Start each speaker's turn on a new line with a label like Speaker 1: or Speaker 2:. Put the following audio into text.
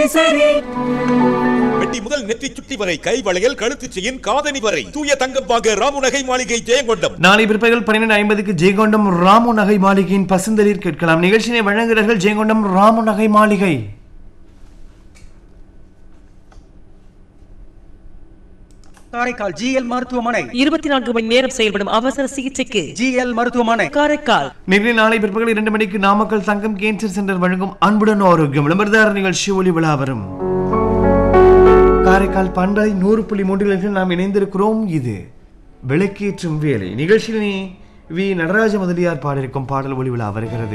Speaker 1: வெட்டி முதல் நெற்றி சுட்டி வரை கை வளையல் கழுத்து செயின் காதணி வரை தூய தங்கம் வாங்க ராமுநகை மாளிகை ஜெயங்கொண்டம்
Speaker 2: நாளை பிற்பகல் பன்னிரண்டு ஐம்பதுக்கு ஜெயங்கொண்டம் ராமு நகை மாளிகையின் பசுந்தளிர் கேட்கலாம் நிகழ்ச்சியை வழங்குகிறார்கள் ஜெயங்கொண்டம் ராமு நகை மாளிகை
Speaker 3: காரைக்கால் ஜிஎல் மருத்துவமனை
Speaker 4: இருபத்தி நான்கு மணி நேரம் செயல்படும் அவசர சிகிச்சைக்கு
Speaker 3: ஜிஎல் மருத்துவமனை
Speaker 4: காரைக்கால்
Speaker 2: நிகழ்ச்சி நாளை பிற்பகல் இரண்டு மணிக்கு நாமக்கல் தங்கம் கேன்சர் சென்டர் வழங்கும் அன்புடன் ஆரோக்கியம் விளம்பரதார நிகழ்ச்சி ஒளி விழா வரும் காரைக்கால் பண்பலை நூறு புள்ளி மூன்றில் நாம் இணைந்திருக்கிறோம் இது விளக்கேற்றும் வேலை நிகழ்ச்சியில் வி நடராஜ முதலியார் பாடியிருக்கும் பாடல் ஒளி விழா வருகிறது